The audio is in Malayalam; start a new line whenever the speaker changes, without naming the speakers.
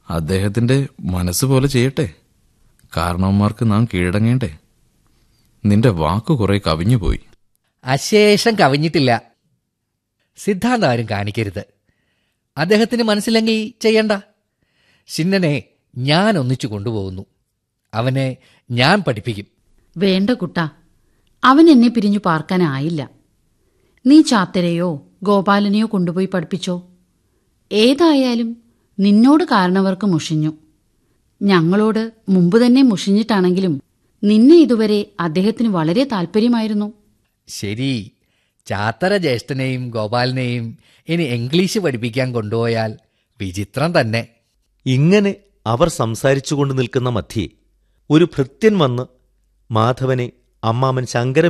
അദ്ദേഹത്തിന്റെ മനസ്സ് പോലെ ചെയ്യട്ടെ കാരണവന്മാർക്ക് നാം കീഴടങ്ങേണ്ടേ നിന്റെ വാക്ക് കുറെ കവിഞ്ഞുപോയി
അശേഷം കവിഞ്ഞിട്ടില്ല സിദ്ധാന്തം ആരും കാണിക്കരുത് അദ്ദേഹത്തിന് മനസ്സിലെങ്കിൽ ചെയ്യണ്ട ചിന്നനെ ഞാൻ ഒന്നിച്ചു കൊണ്ടുപോകുന്നു അവനെ ഞാൻ പഠിപ്പിക്കും
വേണ്ട കുട്ട അവൻ എന്നെ പിരിഞ്ഞു പാർക്കാനായില്ല നീ ചാത്തരെയോ ഗോപാലനെയോ കൊണ്ടുപോയി പഠിപ്പിച്ചോ ഏതായാലും നിന്നോട് കാരണവർക്ക് മുഷിഞ്ഞു ഞങ്ങളോട് മുമ്പ് തന്നെ മുഷിഞ്ഞിട്ടാണെങ്കിലും നിന്നെ ഇതുവരെ അദ്ദേഹത്തിന് വളരെ താല്പര്യമായിരുന്നു
ശരി ചാത്തര ജ്യേഷ്ഠനെയും ഗോപാലിനെയും ഇനി ഇംഗ്ലീഷ് പഠിപ്പിക്കാൻ കൊണ്ടുപോയാൽ വിചിത്രം തന്നെ
ഇങ്ങനെ അവർ സംസാരിച്ചുകൊണ്ട് നിൽക്കുന്ന മധ്യേ ഒരു ഭൃത്യൻ വന്ന് മാധവനെ അമ്മാമൻ ശങ്കര